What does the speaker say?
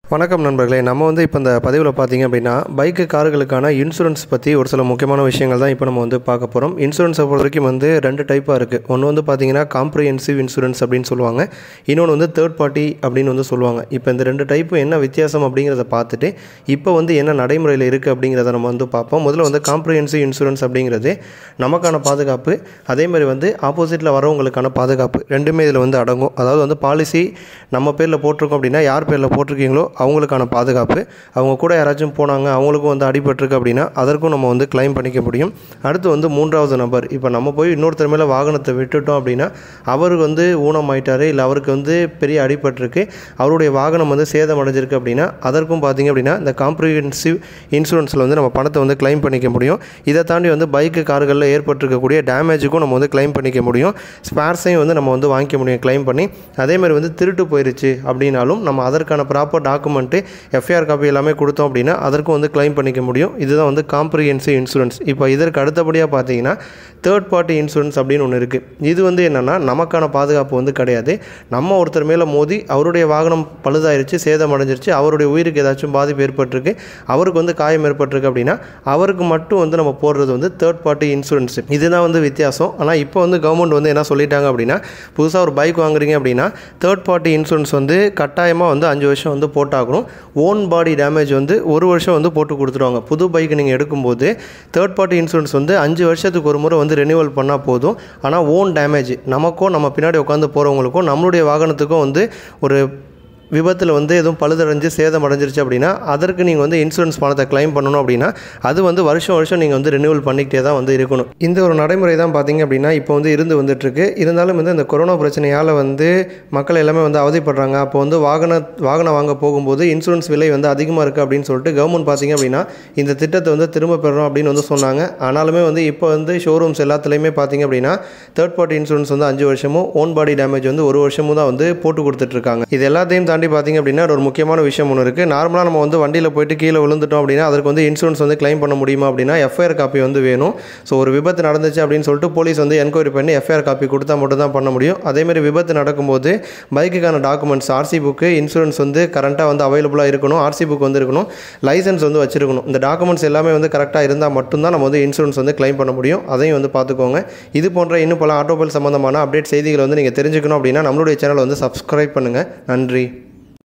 வணக்கம் நண்பர்களே நம்ம வந்து இப்போ இந்த பதிவில் பார்த்தீங்க அப்படின்னா பைக்கு கார்களுக்கான இன்சூரன்ஸ் பற்றி ஒரு சில முக்கியமான விஷயங்கள் தான் இப்போ நம்ம வந்து பார்க்க போகிறோம் இன்சூரன்ஸை பொறுத்த வரைக்கும் வந்து ரெண்டு டைப்பாக இருக்குது ஒன்று வந்து பார்த்தீங்கன்னா காம்ப்ரிஹென்சிவ் இன்சூரன்ஸ் அப்படின்னு சொல்லுவாங்க இன்னொன்று வந்து தேர்ட் பார்ட்டி அப்படின்னு வந்து சொல்லுவாங்க இப்போ இந்த ரெண்டு டைப்பு என்ன வித்தியாசம் அப்படிங்கிறத பார்த்துட்டு இப்போ வந்து என்ன நடைமுறையில் இருக்குது அப்படிங்கிறத நம்ம வந்து பார்ப்போம் முதல்ல வந்து காம்ப்ரிஹென்சிவ் இன்சூரன்ஸ் அப்படிங்கிறது நமக்கான பாதுகாப்பு அதே மாதிரி வந்து ஆப்போசிட்டில் வரவங்களுக்கான பாதுகாப்பு ரெண்டுமே இதில் வந்து அடங்கும் அதாவது வந்து பாலிசி நம்ம பேரில் போட்டிருக்கோம் அப்படின்னா யார் பேரில் போட்டிருக்கீங்களோ அவங்களுக்கான பாதுகாப்பு அவங்க கூட யாராச்சும் போனாங்க அவங்களுக்கும் வந்து அடிபட்டிருக்கு அப்படின்னா அதற்கும் நம்ம வந்து கிளைம் பண்ணிக்க முடியும் அடுத்து வந்து மூன்றாவது நபர் இப்போ நம்ம போய் இன்னொருத்தர் மேலே வாகனத்தை விட்டுட்டோம் அப்படின்னா அவர் வந்து ஊனமாயிட்டாரு இல்லை அவருக்கு வந்து பெரிய அடிபட்டிருக்கு அவருடைய வாகனம் வந்து சேதம் அடைஞ்சிருக்கு அப்படின்னா அதற்கும் பார்த்தீங்க அப்படின்னா இந்த காம்ப்ரிஹென்சிவ் இன்சூரன்ஸில் வந்து நம்ம பணத்தை வந்து கிளைம் பண்ணிக்க முடியும் இதை தாண்டி வந்து பைக்கு கார்களில் ஏற்பட்டிருக்கக்கூடிய டேமேஜுக்கும் நம்ம வந்து கிளைம் பண்ணிக்க முடியும் ஸ்பேர்ஸையும் வந்து நம்ம வந்து வாங்கிக்க முடியும் கிளைம் பண்ணி அதே மாதிரி வந்து திருட்டு போயிருச்சு அப்படின்னாலும் நம்ம அதற்கான ப்ராப்பர் டாக்குமெண்ட்டு எஃப்ஐஆர் காப்பி எல்லாமே கொடுத்தோம் அப்படின்னா அதற்கும் வந்து கிளைம் பண்ணிக்க முடியும் இதுதான் வந்து காம்ப்ரிஹென்சிவ் இன்சூரன்ஸ் இப்போ இதற்கு அடுத்தபடியாக பார்த்தீங்கன்னா தேர்ட் பார்ட்டி இன்சூரன்ஸ் அப்படின்னு ஒன்று இருக்குது இது வந்து என்னென்னா நமக்கான பாதுகாப்பு வந்து கிடையாது நம்ம ஒருத்தர் மேலே மோதி அவருடைய வாகனம் பழுதாயிருச்சு சேதம் அடைஞ்சிருச்சு அவருடைய உயிருக்கு ஏதாச்சும் பாதிப்பு ஏற்பட்டிருக்கு அவருக்கு வந்து காயம் ஏற்பட்டிருக்கு அப்படின்னா அவருக்கு மட்டும் வந்து நம்ம போடுறது வந்து தேர்ட் பார்ட்டி இன்சூரன்ஸ் இதுதான் வந்து வித்தியாசம் ஆனால் இப்போ வந்து கவர்மெண்ட் வந்து என்ன சொல்லிட்டாங்க அப்படின்னா புதுசாக ஒரு பைக் வாங்குறீங்க அப்படின்னா தேர்ட் பார்ட்டி இன்சூரன்ஸ் வந்து கட்டாயமாக வந்து அஞ்சு வருஷம் வந்து போட்டாகணும் ஓன் பாடி டேமேஜ் வந்து ஒரு வருஷம் வந்து போட்டு கொடுத்துருவாங்க புது பைக் நீங்கள் எடுக்கும்போது தேர்ட் பார்ட்டி இன்சூரன்ஸ் வந்து அஞ்சு வருஷத்துக்கு ஒரு முறை வந்து ரெனியூவல் பண்ணால் போதும் ஆனால் ஓன் டேமேஜ் நமக்கும் நம்ம பின்னாடி உட்காந்து போகிறவங்களுக்கும் நம்மளுடைய வாகனத்துக்கும் வந்து ஒரு விபத்தில் வந்து எதுவும் பழுதடைஞ்சு சேதம் அடைஞ்சிருச்சு அப்படின்னா அதற்கு நீங்கள் வந்து இன்சூரன்ஸ் பணத்தை கிளைம் பண்ணணும் அப்படின்னா அது வந்து வருஷம் வருஷம் நீங்கள் வந்து ரெனியூவல் பண்ணிக்கிட்டே தான் வந்து இருக்கணும் இந்த ஒரு நடைமுறை தான் பார்த்தீங்க அப்படின்னா இப்போ வந்து இருந்து வந்துட்டுருக்கு இருந்தாலும் வந்து இந்த கொரோனா பிரச்சனையால் வந்து மக்கள் எல்லாமே வந்து அவதிப்படுறாங்க அப்போ வந்து வாகன வாகனம் வாங்க போகும்போது இன்சூரன்ஸ் விலை வந்து அதிகமாக இருக்குது அப்படின்னு சொல்லிட்டு கவர்மெண்ட் பார்த்தீங்க அப்படின்னா இந்த திட்டத்தை வந்து திரும்ப பெறணும் அப்படின்னு வந்து சொன்னாங்க ஆனாலுமே வந்து இப்போ வந்து ஷோரூம்ஸ் எல்லாத்துலேயுமே பார்த்தீங்க அப்படின்னா தேர்ட் பார்ட்டி இன்சூரன்ஸ் வந்து அஞ்சு வருஷமும் ஓன் பாடி டேமேஜ் வந்து ஒரு வருஷமும் தான் வந்து போட்டு கொடுத்துட்ருக்காங்க இது எல்லாத்தையும் தாண்டி பார்த்தீங்க அப்படின்னா ஒரு முக்கியமான விஷயம் ஒன்று இருக்குது நார்மலாக நம்ம வந்து வண்டியில் போயிட்டு கீழே விழுந்துட்டோம் அப்படின்னா அதற்கு வந்து இன்சூரன்ஸ் வந்து கிளைம் பண்ண முடியுமா அப்படின்னா எஃப்ஐஆர் காப்பி வந்து வேணும் ஸோ ஒரு விபத்து நடந்துச்சு அப்படின்னு சொல்லிட்டு போலீஸ் வந்து என்கொயரி பண்ணி எஃப்ஐஆர் காப்பி கொடுத்தா மட்டும் தான் பண்ண முடியும் அதேமாதிரி விபத்து நடக்கும்போது பைக்குக்கான டாக்குமெண்ட்ஸ் ஆர்சி புக்கு இன்சூரன்ஸ் வந்து கரண்ட்டாக வந்து அவைலபிளாக இருக்கணும் ஆர்சி புக் வந்து இருக்கணும் லைசன்ஸ் வந்து வச்சிருக்கணும் இந்த டாக்குமெண்ட்ஸ் எல்லாமே வந்து கரெக்டாக இருந்தால் மட்டும்தான் நம்ம வந்து இன்சூரன்ஸ் வந்து கிளைம் பண்ண முடியும் அதையும் வந்து பார்த்துக்கோங்க இது போன்ற இன்னும் பல ஆட்டோமொபைல் சம்மந்தமான அப்டேட் செய்திகளை வந்து நீங்கள் தெரிஞ்சுக்கணும் அப்படின்னா நம்மளுடைய சேனலை வந்து சப்ஸ்கிரைப் பண்ணுங்கள் நன்றி